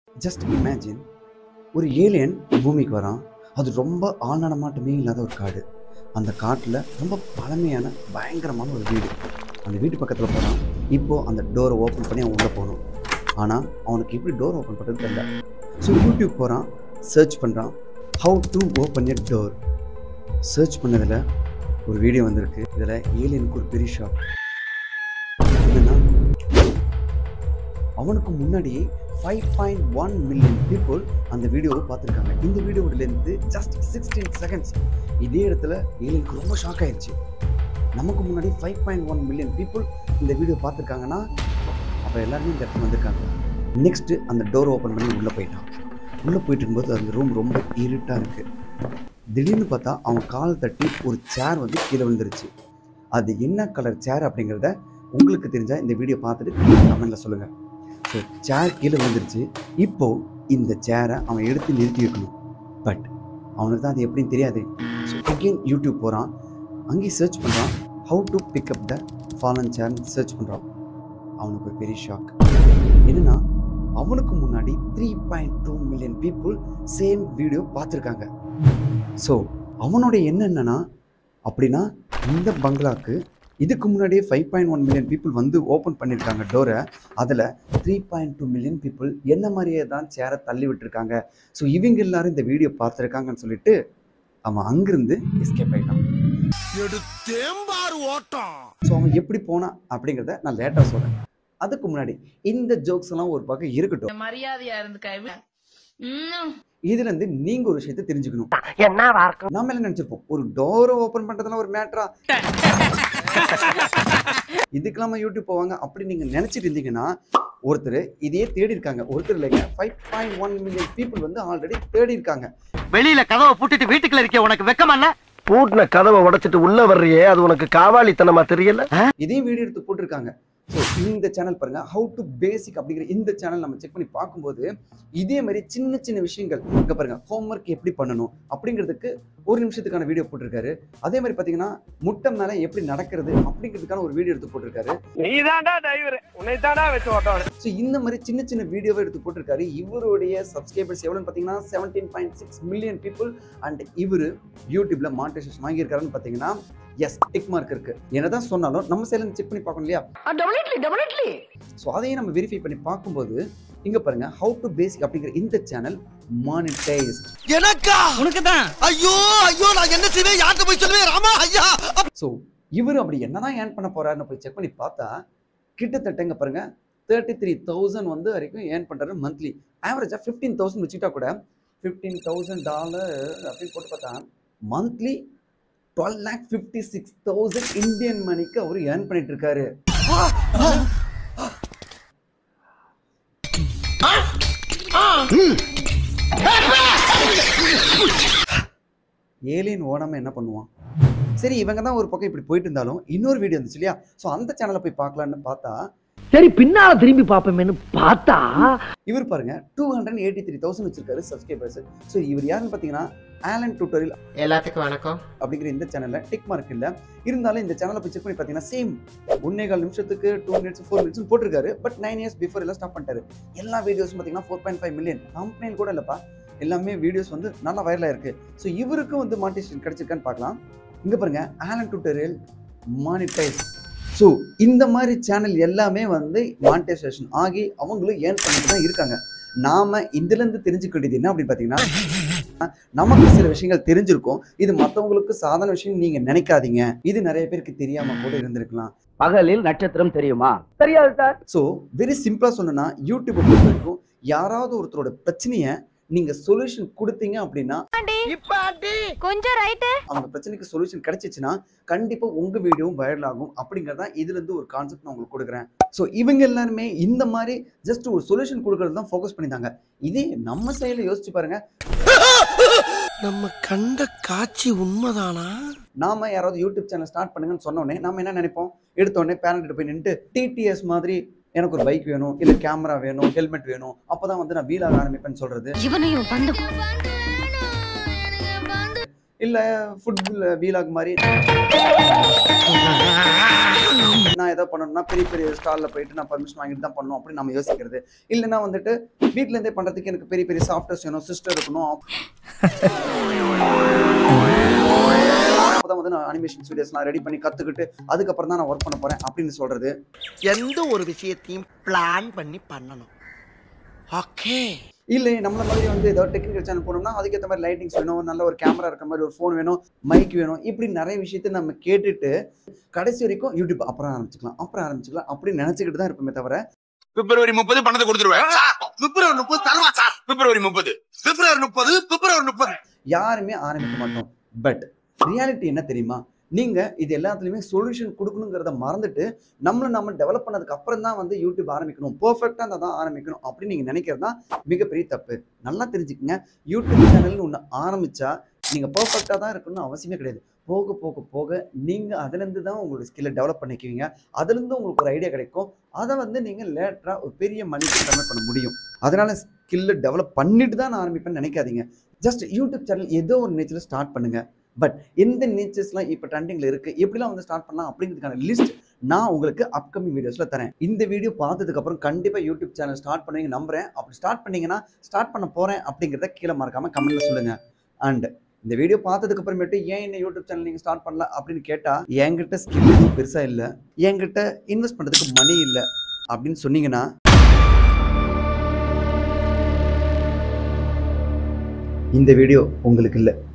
just imagine ஒரு alien பூமிக்கு வரான் அது ரொம்ப ஆழ்நடமாட்டமே இல்லாத ஒரு காடு அந்த காட்டில் ரொம்ப பழமையான பயங்கரமான ஒரு வீடு அந்த வீட்டு பக்கத்தில் போகிறான் இப்போது அந்த டோரை ஓப்பன் பண்ணி அவன் உள்ளே போகணும் ஆனால் அவனுக்கு எப்படி டோர் ஓப்பன் பண்ணுறது தெரியல ஸோ யூடியூப் போகிறான் சர்ச் பண்ணுறான் how to open a door search பண்ணதில் ஒரு வீடியோ வந்திருக்கு இதில் ஏலியனுக்கு ஒரு பெரிய ஷாக் என்னன்னா அவனுக்கு முன்னாடியே five point one million people அந்த வீடியோவை பார்த்துருக்காங்க இந்த வீடியோவிலேருந்து ஜஸ்ட் சிக்ஸ்டீன் செகண்ட்ஸ் இதே இடத்துல ஏலியனுக்கு ரொம்ப ஷாக் ஆயிடுச்சு நமக்கு முன்னாடி five point one million people இந்த வீடியோ பார்த்துருக்காங்கன்னா அப்போ எல்லாருமே இந்த இடத்துல வந்திருக்காங்க நெக்ஸ்ட்டு அந்த டோர் ஓப்பன் பண்ணி உள்ளே போயிட்டான் உள்ளே போயிட்டு இருக்கும்போது அந்த ரூம் ரொம்ப இருட்டாக இருக்குது திடீர்னு பார்த்தா அவன் கால் தட்டி ஒரு சேர் வந்து கீழே விழுந்துருச்சு அது என்ன கலர் சேர் அப்படிங்கிறத உங்களுக்கு தெரிஞ்சால் இந்த வீடியோ பார்த்துட்டு கமெண்ட்டில் சொல்லுங்கள் ஸோ சேர் கீழே விழுந்துருச்சு இப்போது இந்த சேரை அவன் எடுத்து நிறுத்தி வைக்கணும் பட் அவனுக்கு தான் அது எப்படின்னு தெரியாது ஸோ அகெயின் யூடியூப் போகிறான் அங்கேயும் சர்ச் பண்ணுறான் how to pick up the fallen சேர்னு சர்ச் பண்ணுறான் அவனுக்கு ஒரு பெரிய ஷாக் என்னன்னா அவனுக்கு முன்னாடி three point two million people same video பார்த்துருக்காங்க ஸோ அவனோட என்ன என்னன்னா அப்படின்னா இந்த பங்களாக்கு இதுக்கு முன்னாடியே five point one million people வந்து ஓப்பன் பண்ணியிருக்காங்க டோரை அதில் three point two million people என்ன மாதிரியே தான் சேரை தள்ளி விட்டுருக்காங்க ஸோ இவங்க எல்லாரும் இந்த வீடியோ பார்த்துருக்காங்கன்னு சொல்லிட்டு அவன் அங்கிருந்து எஸ்கேப் ஆயிட்டான் எடுத்தேம்பாரு ஓட்டம் ஸோ அவன் எப்படி போனான் அப்படிங்கிறத நான் லேட்டாக சொல்கிறேன் அதுக்கு முன்னாடி இந்த ஜோக்ஸ் எல்லாம் ஒரு பக்கம் இருக்கட்டும் மரியாதையா இருந்துக்க இன்னும் இதுல இருந்து நீங்க ஒரு விஷயத்தை தெரிஞ்சுக்கணும் என்னவா இருக்கும் நாம என்ன நினைச்சிருப்போம் ஒரு டோரை ஓபன் பண்றதுலாம் ஒரு மேட்ரா இதுக்கெல்லாம் யூடியூப் போவாங்க அப்படி நீங்க நினைச்சிட்டு இருந்தீங்கன்னா ஒருத்தர் இதையே தேடி இருக்காங்க ஒருத்தர் இல்லைங்க five point one million people வந்து ஆல்ரெடி தேடி இருக்காங்க வெளியில கதவை பூட்டிட்டு வீட்டுக்குள்ள இருக்க உனக்கு வெக்கமா இல்ல பூட்டின கதவை உடைச்சிட்டு உள்ள வர்றியே அது உனக்கு காவாலித்தனமா தெரியல இதையும் வீடியோ எடுத்து போட்டிருக்காங்க ஸோ இந்த சேனல் பாருங்க ஹவு டு பேசிக் அப்படிங்கிற இந்த சேனல் நம்ம செக் பண்ணி பார்க்கும்போது இதே மாதிரி சின்ன சின்ன விஷயங்கள் இங்க பாருங்க ஹோம்ஒர்க் எப்படி பண்ணணும் அப்படிங்கிறதுக்கு ஒரு நிமிஷத்துக்கான வீடியோ போட்டிருக்காரு அதே மாதிரி பார்த்தீங்கன்னா முட்டை மேலே எப்படி நடக்கிறது அப்படிங்கிறதுக்கான ஒரு வீடியோ எடுத்து போட்டிருக்காரு நீதான்டா டிரைவர் உன்னை தான்டா வச்சு ஓட்டம் ஸோ இந்த மாதிரி சின்ன சின்ன வீடியோவை எடுத்து போட்டிருக்காரு இவருடைய சப்ஸ்கிரைபர்ஸ் எவ்வளோன்னு பார்த்தீங்கன்னா seventeen point six million people and இவர் யூடியூப்ல மானிட்டைசேஷன் வாங்கியிருக்காருன்னு பார்த்தீங்கன்னா எஸ் டிக் மார்க் இருக்கு என்னதான் சொன்னாலும் நம்ம சைடில் செக் பண்ணி பார்க்கணும் இல்லையா டெபினெட்லி டெபினெட்லி ஸோ அதையும் நம்ம வெரிஃபை பண்ணி பார்க்கும்போது இங்க பாருங்க ஹவு டு பேசிக் அப்படிங்கிற இந்த சேனல் மானிட்டைஸ்ட் எனக்கா உனக்கு தான் ஐயோ ஐயோ நான் என்ன செய்வேன் யார்கிட்ட போய் சொல்லுவேன் ராமா ஐயா ஸோ இவர் அப்படி என்னதான் ஏர்ன் பண்ண போறாருன்னு போய் செக் பண்ணி பார்த்தா கிட்டத்தட்ட இங்க பாருங்க தேர்ட்டி த்ரீ தௌசண்ட் வந்து வரைக்கும் ஏர்ன் பண்றாரு மந்த்லி ஆவரேஜா ஃபிஃப்டீன் தௌசண்ட் வச்சுக்கிட்டா கூட ஃபிஃப்டீன் தௌசண்ட் டாலர் அப்படின்னு போட்டு பார்த்தா monthly twelve lakh fifty six thousand Indian மணிக்கு அவர் ஏர்ன் பண்ணிட்டு இருக்காரு ஏலியன் ஓடாம என்ன பண்ணுவான் சரி இவங்க தான் ஒரு பக்கம் இப்படி போயிட்டு இருந்தாலும் இன்னொரு வீடியோ இருந்துச்சு இல்லையா ஸோ அந்த சேனலை போய் பார்க்கலான்னு பார்த்தா சரி பின்னால திரும்பி பாப்போமேன்னு பார்த்தா இவர் பாருங்க two hundred eighty three thousand வச்சிருக்காரு சப்ஸ்கிரைபர்ஸ் ஸோ இவர் யாருன்னு பார்த்தீங்கன்னா ஆலன் டியூட்டோரியல் எல்லாத்துக்கும் வணக்கம் அப்படிங்கிற இந்த சேனலில் டிக் மார்க் இல்லை இருந்தாலும் இந்த சேனலை போய் செக் பண்ணி பார்த்தீங்கன்னா சேம் ஒன்னே கால் நிமிஷத்துக்கு டூ மினிட்ஸ் ஃபோர் மினிட்ஸ் போட்டிருக்காரு பட் நைன் இயர்ஸ் பிஃபோர் எல்லாம் ஸ்டாப் பண்ணிட்டாரு எல்லா வீடியோஸும் பார்த்தீங்கன்னா four point five million complaint கூட இல்லைப்பா எல்லாமே வீடியோஸ் வந்து நல்லா வைரலாக இருக்கு ஸோ இவருக்கும் வந்து மானிட்டேஷன் கிடைச்சிருக்கான்னு பார்க்கலாம் இங்கே பாருங்க ஆலன் டியூட்டோரியல் மானிட்டைஸ் ஸோ இந்த மாதிரி சேனல் எல்லாமே வந்து மானிட்டைசேஷன் ஆகி அவங்களும் ஏர்ன் பண்ணிட்டு தான் இருக்காங்க நாம இதுலேருந்து தெரிஞ்சுக்க வேண்டியது என்ன அப்படின்னு பார்த்தீங்கன்னா நமக்கு சில விஷயங்கள் தெரிஞ்சிருக்கும் இது மற்றவங்களுக்கு சாதாரண விஷயம் நீங்க நினைக்காதீங்க இது நிறைய பேருக்கு தெரியாம கூட இருந்திருக்கலாம் பகலில் நட்சத்திரம் தெரியுமா தெரியாது சார் ஸோ வெரி சிம்பிளா சொல்லணும்னா யூடியூப்பை பொறுத்த வரைக்கும் யாராவது ஒருத்தரோட பிரச்சனையை நீங்க சொல்யூஷன் கொடுத்தீங்க அப்படின்னா இப்ப ஆண்டி கொஞ்சம் ரைட்டு அவங்க பிரச்சனைக்கு சொல்யூஷன் கிடைச்சிச்சுன்னா கண்டிப்பா உங்க வீடியோவும் வைரல் ஆகும் அப்படிங்கறத இதுல இருந்து ஒரு கான்செப்ட் நான் உங்களுக்கு கொடுக்குறேன் ஸோ இவங்க எல்லாருமே இந்த மாதிரி ஜஸ்ட் ஒரு சொல்யூஷன் கொடுக்கறது தான் ஃபோக்கஸ் பண்ணியிருந்தாங்க இதே நம்ம சைடில் யோசிச்சு பாருங்க நம்ம கண்ட காட்சி உண்மைதானா நாம யாராவது யூடியூப் சேனல் ஸ்டார்ட் பண்ணுங்கன்னு சொன்ன உடனே நம்ம என்ன நினைப்போம் எடுத்த உடனே பேரண்ட் போய் நின்று டிடிஎஸ் மாதிரி எனக்கு ஒரு பைக் வேணும் இல்ல கேமரா வேணும் ஹெல்மெட் வேணும் அப்பதான் வந்து நான் வீல் ஆக ஆரம்பிப்பேன்னு சொல்றது இவனையும் பந்து இல்லை ஃபுட் வீலாக் மாதிரி நான் ஏதோ பண்ணணும்னா பெரிய பெரிய ஸ்டாலில் போயிட்டு நான் பர்மிஷன் வாங்கிட்டு தான் பண்ணணும் அப்படின்னு நம்ம யோசிக்கிறது இல்லைன்னா வந்துட்டு வீட்ல இருந்தே பண்ணுறதுக்கு எனக்கு பெரிய பெரிய சாஃப்ட்வேர்ஸ் வேணும் சிஸ்டர் இருக்கணும் அப்பதான் வந்து நான் அனிமேஷன் வீடியோஸ்லாம் ரெடி பண்ணி கற்றுக்கிட்டு அதுக்கப்புறம் தான் நான் ஒர்க் பண்ண போகிறேன் அப்படின்னு சொல்கிறது எந்த ஒரு விஷயத்தையும் பிளான் பண்ணி பண்ணணும் ஓகே இல்லை நம்மள மாதிரி வந்து ஏதோ டெக்னிக்கல் சேனல் போனோம்னா அதுக்கேற்ற மாதிரி லைட்டிங்ஸ் வேணும் நல்ல ஒரு கேமரா இருக்க மாதிரி ஒரு ஃபோன் வேணும் மைக் வேணும் இப்படி நிறைய விஷயத்தை நம்ம கேட்டுட்டு கடைசி வரைக்கும் யூடியூப் அப்புறம் ஆரம்பிச்சுக்கலாம் அப்புறம் ஆரம்பிச்சுக்கலாம் அப்படின்னு நினச்சிக்கிட்டு தான் இருப்போமே தவிர பிப்ரவரி முப்பது பணத்தை கொடுத்துருவேன் பிப்ரவரி முப்பது தருவா சார் பிப்ரவரி முப்பது பிப்ரவரி முப்பது பிப்ரவரி முப்பது யாருமே ஆரம்பிக்க மாட்டோம் பட் ரியாலிட்டி என்ன தெரியுமா நீங்க இது எல்லாத்துலயுமே சொல்யூஷன் கொடுக்கணுங்கிறத மறந்துட்டு நம்மளை நம்ம டெவலப் பண்ணதுக்கு அப்புறம் தான் வந்து யூடியூப் ஆரம்பிக்கணும் பெர்ஃபெக்டாக இருந்தால் தான் ஆரம்பிக்கணும் அப்படின்னு நீங்க நினைக்கிறது தான் மிகப்பெரிய தப்பு நல்லா தெரிஞ்சுக்கங்க யூடியூப் சேனல்னு ஒன்று ஆரம்பிச்சா நீங்க பெர்ஃபெக்டாக தான் இருக்கணும்னு அவசியமே கிடையாது போக போக போக நீங்க அதுலேருந்து தான் உங்களோட ஸ்கில்லை டெவலப் பண்ணிக்குவீங்க அதுலேருந்து உங்களுக்கு ஒரு ஐடியா கிடைக்கும் அதை வந்து நீங்க லேட்டரா ஒரு பெரிய மணிக்கு கன்வெர்ட் பண்ண முடியும் அதனால ஸ்கில்லை டெவலப் பண்ணிட்டு தான் நான் ஆரம்பிப்பேன்னு நினைக்காதீங்க ஜஸ்ட் யூடியூப் சேனல் ஏதோ ஒரு நேச்சரில் ஸ்டார்ட் பண்ணுங்க பட் எந்த நேச்சர்ஸ்லாம் இப்போ ட்ரெண்டிங்கில் இருக்குது எப்படிலாம் வந்து ஸ்டார்ட் பண்ணலாம் அப்படிங்கிறதுக்கான லிஸ்ட் நான் உங்களுக்கு அப்கமிங் வீடியோஸில் தரேன் இந்த வீடியோ பார்த்ததுக்கப்புறம் கண்டிப்பாக யூடியூப் சேனல் ஸ்டார்ட் பண்ணுவீங்க நம்புறேன் அப்படி ஸ்டார்ட் பண்ணீங்கன்னா ஸ்டார்ட் பண்ண போகிறேன் அப்படிங்கிறத கீழே மறக்காமல் கமெண்ட்டில் சொல்லுங்கள் அண்ட் இந்த வீடியோ பார்த்ததுக்கு அப்புறமேட்டு ஏன் இந்த யூடியூப் சேனல் நீங்கள் ஸ்டார்ட் பண்ணல அப்படின்னு கேட்டால் என்கிட்ட ஸ்கில் எதுவும் பெருசாக இல்லை என்கிட்ட இன்வெஸ்ட் பண்ணுறதுக்கு மணி இல்லை அப்படின்னு சொன்னீங்கன்னா இந்த வீடியோ உங்களுக்கு இல்லை